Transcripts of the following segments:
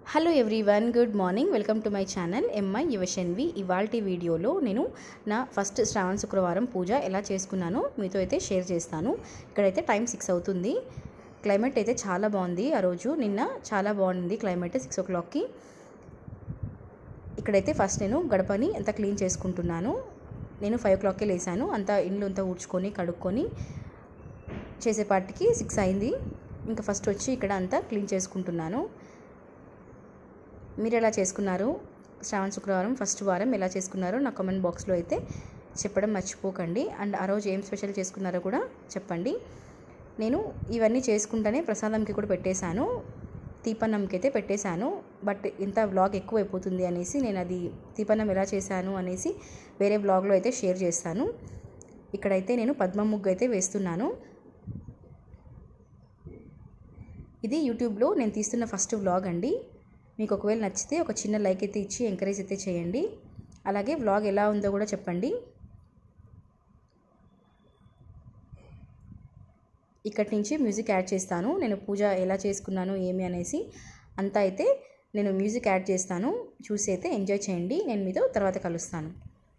hello everyone good morning welcome to my channel MI Yuvashanvi ఇవాల్టి వీడియోలో నేను నా ఫస్ట్ శ్రావణ శుక్రవారం పూజ ఎలా చేసుకున్నానో మీతో అయితే షేర్ చేస్తాను ఇక్కడైతే టైం సిక్స్ అవుతుంది క్లైమేట్ అయితే చాలా బాగుంది ఆ రోజు నిన్న చాలా బాగుంది క్లైమేట్ సిక్స్ ఓ క్లాక్కి ఇక్కడైతే ఫస్ట్ నేను గడపని అంతా క్లీన్ చేసుకుంటున్నాను నేను ఫైవ్ ఓ క్లాక్కే లేసాను అంతా ఇండ్లు అంతా ఊడ్చుకొని కడుక్కొని చేసేపాటికి సిక్స్ అయింది ఇంకా ఫస్ట్ వచ్చి ఇక్కడ అంతా క్లీన్ చేసుకుంటున్నాను మీరు ఎలా చేసుకున్నారు శ్రావణ శుక్రవారం ఫస్ట్ వారం ఎలా చేసుకున్నారో నా కామెంట్ బాక్స్లో అయితే చెప్పడం మర్చిపోకండి అండ్ ఆ రోజు ఏం స్పెషల్ చేసుకున్నారో కూడా చెప్పండి నేను ఇవన్నీ చేసుకుంటేనే ప్రసాదంకి కూడా పెట్టేశాను తీపన్నంకి అయితే పెట్టేశాను బట్ ఇంత వ్లాగ్ ఎక్కువ అయిపోతుంది అనేసి నేను అది తీపన్నం ఎలా చేశాను అనేసి వేరే వ్లాగ్లో అయితే షేర్ చేస్తాను ఇక్కడైతే నేను పద్మ ముగ్గు అయితే వేస్తున్నాను ఇది యూట్యూబ్లో నేను తీస్తున్న ఫస్ట్ వ్లాగ్ అండి మీకు ఒకవేళ నచ్చితే ఒక చిన్న లైక్ అయితే ఇచ్చి ఎంకరేజ్ అయితే చేయండి అలాగే వ్లాగ్ ఎలా ఉందో కూడా చెప్పండి ఇక్కడి నుంచి మ్యూజిక్ యాడ్ చేస్తాను నేను పూజ ఎలా చేసుకున్నాను ఏమి అనేసి అంతా అయితే నేను మ్యూజిక్ యాడ్ చేస్తాను చూసి అయితే ఎంజాయ్ చేయండి నేను మీతో తర్వాత కలుస్తాను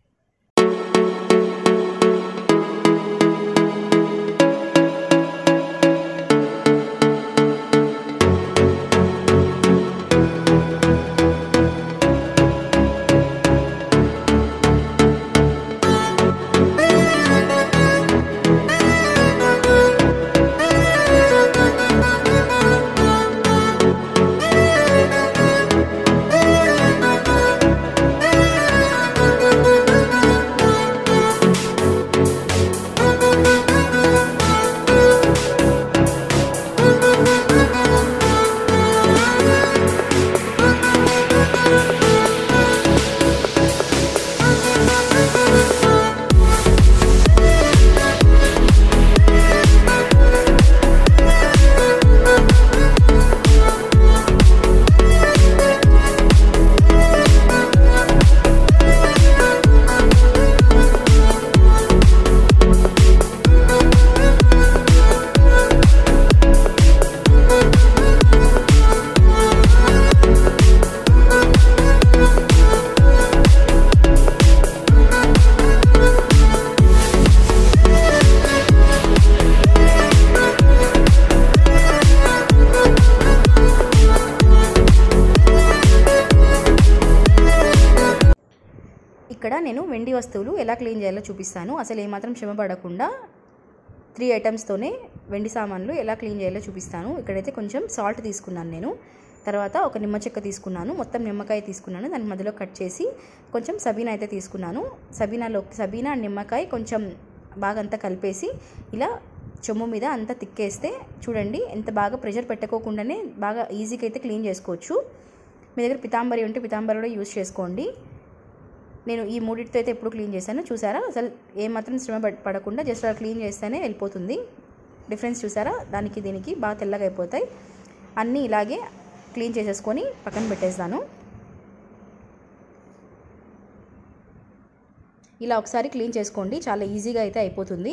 ఇక్కడ నేను వెండి వస్తువులు ఎలా క్లీన్ చేయాలో చూపిస్తాను అసలు ఏమాత్రం శ్రమ పడకుండా త్రీ ఐటమ్స్తోనే వెండి సామాన్లు ఎలా క్లీన్ చేయాలో చూపిస్తాను ఇక్కడైతే కొంచెం సాల్ట్ తీసుకున్నాను నేను తర్వాత ఒక నిమ్మ చెక్క తీసుకున్నాను మొత్తం నిమ్మకాయ తీసుకున్నాను దాని మధ్యలో కట్ చేసి కొంచెం సబీనా అయితే తీసుకున్నాను సబీనాలో సబీనా నిమ్మకాయ కొంచెం బాగా అంతా కలిపేసి ఇలా చెమ్ము మీద అంతా తిక్కేస్తే చూడండి ఎంత బాగా ప్రెషర్ పెట్టుకోకుండానే బాగా ఈజీగా అయితే క్లీన్ చేసుకోవచ్చు మీ దగ్గర పితాంబరి ఉంటే పితాంబరి కూడా యూజ్ చేసుకోండి నేను ఈ మూడింటితో అయితే ఎప్పుడు క్లీన్ చేశాను చూసారా అసలు ఏమాత్రం శ్రమ పడకుండా జస్ట్ అలా క్లీన్ చేస్తేనే వెళ్ళిపోతుంది డిఫరెన్స్ చూసారా దానికి దీనికి బాగా తెల్లగా అయిపోతాయి అన్నీ ఇలాగే క్లీన్ చేసేసుకొని పక్కన పెట్టేస్తాను ఇలా ఒకసారి క్లీన్ చేసుకోండి చాలా ఈజీగా అయితే అయిపోతుంది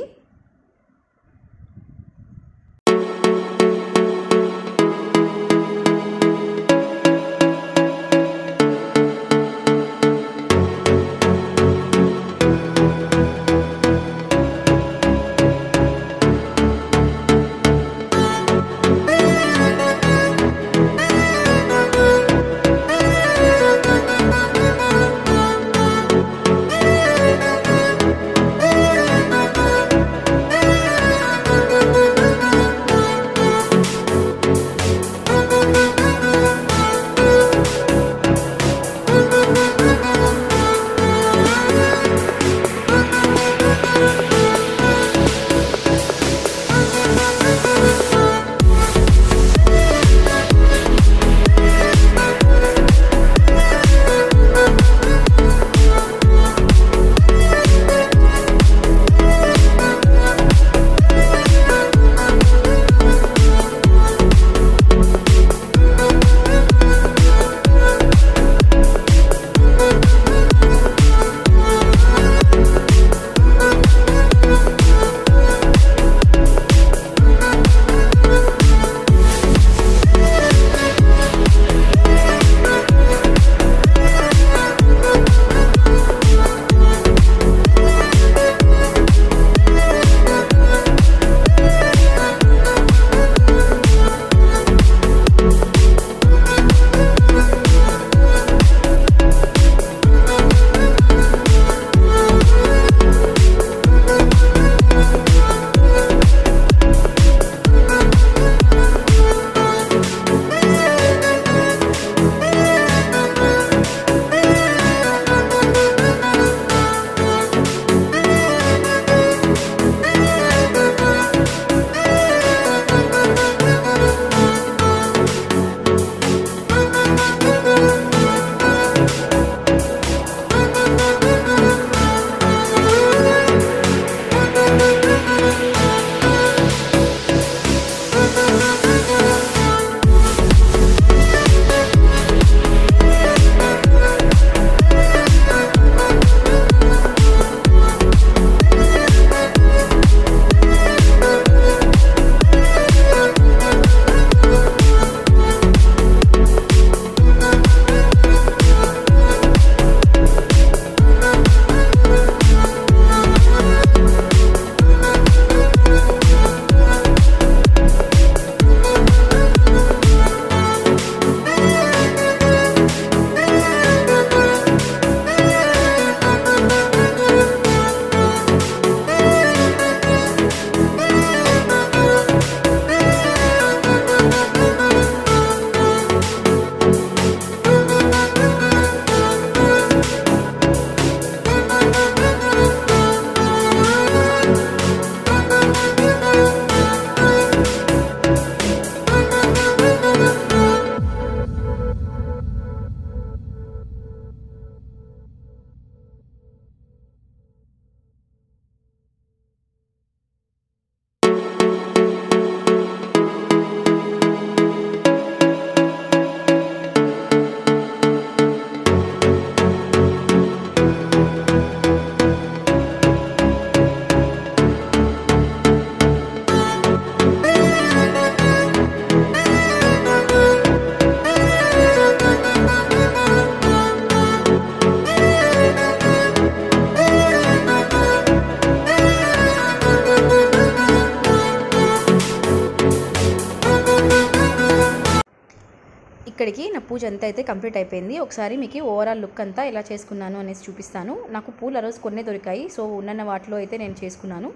నా పూజ అంతా అయితే కంప్లీట్ అయిపోయింది ఒకసారి మీకు ఓవరాల్ లుక్ అంతా ఎలా చేసుకున్నాను అనేసి చూపిస్తాను నాకు పూలు ఆ రోజు కొన్నే దొరికాయి సో ఉన్న వాటిలో అయితే నేను చేసుకున్నాను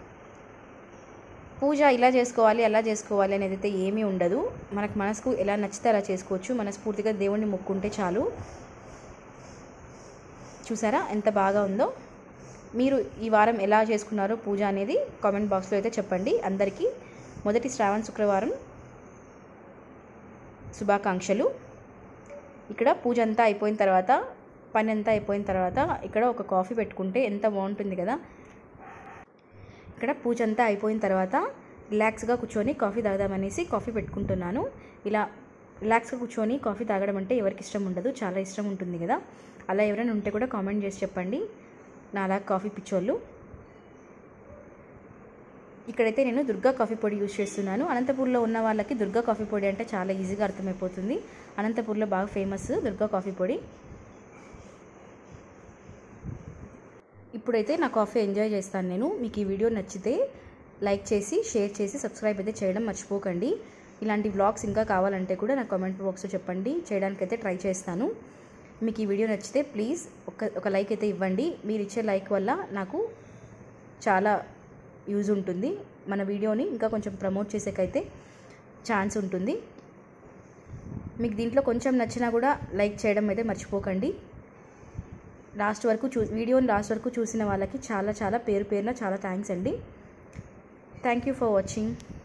పూజ ఇలా చేసుకోవాలి అలా చేసుకోవాలి అనేది అయితే ఏమీ ఉండదు మనకు మనసుకు ఎలా నచ్చితే అలా చేసుకోవచ్చు మనస్ఫూర్తిగా దేవుణ్ణి మొక్కుంటే చాలు చూసారా ఎంత బాగా ఉందో మీరు ఈ వారం ఎలా చేసుకున్నారో పూజ అనేది కామెంట్ బాక్స్లో అయితే చెప్పండి అందరికీ మొదటి శ్రావణ శుక్రవారం శుభాకాంక్షలు ఇక్కడ పూజ అంతా అయిపోయిన తర్వాత పని అంతా అయిపోయిన తర్వాత ఇక్కడ ఒక కాఫీ పెట్టుకుంటే ఎంత బాగుంటుంది కదా ఇక్కడ పూజ అంతా అయిపోయిన తర్వాత రిలాక్స్గా కూర్చొని కాఫీ తాగదామనేసి కాఫీ పెట్టుకుంటున్నాను ఇలా రిలాక్స్గా కూర్చొని కాఫీ తాగడం అంటే ఎవరికి ఇష్టం ఉండదు చాలా ఇష్టం ఉంటుంది కదా అలా ఎవరైనా ఉంటే కూడా కామెంట్ చేసి చెప్పండి నా అలా కాఫీ పిచ్చోళ్ళు ఇక్కడైతే నేను దుర్గా కాఫీ పొడి యూజ్ చేస్తున్నాను అనంతపూర్లో ఉన్న వాళ్ళకి దుర్గా కాఫీ పొడి అంటే చాలా ఈజీగా అర్థమైపోతుంది అనంతపూర్లో బాగా ఫేమస్ దుర్గా కాఫీ పొడి ఇప్పుడైతే నా కాఫీ ఎంజాయ్ చేస్తాను నేను మీకు ఈ వీడియో నచ్చితే లైక్ చేసి షేర్ చేసి సబ్స్క్రైబ్ అయితే చేయడం మర్చిపోకండి ఇలాంటి వ్లాగ్స్ ఇంకా కావాలంటే కూడా నా కామెంట్ బాక్స్లో చెప్పండి చేయడానికైతే ట్రై చేస్తాను మీకు ఈ వీడియో నచ్చితే ప్లీజ్ ఒక ఒక లైక్ అయితే ఇవ్వండి మీరు ఇచ్చే లైక్ వల్ల నాకు చాలా యూజ్ ఉంటుంది మన వీడియోని ఇంకా కొంచెం ప్రమోట్ చేసేకైతే ఛాన్స్ ఉంటుంది మీకు దీంట్లో కొంచెం నచ్చినా కూడా లైక్ చేయడం అయితే మర్చిపోకండి లాస్ట్ వరకు చూ వీడియోని లాస్ట్ వరకు చూసిన వాళ్ళకి చాలా చాలా పేరు పేరున చాలా థ్యాంక్స్ అండి థ్యాంక్ యూ ఫర్ వాచింగ్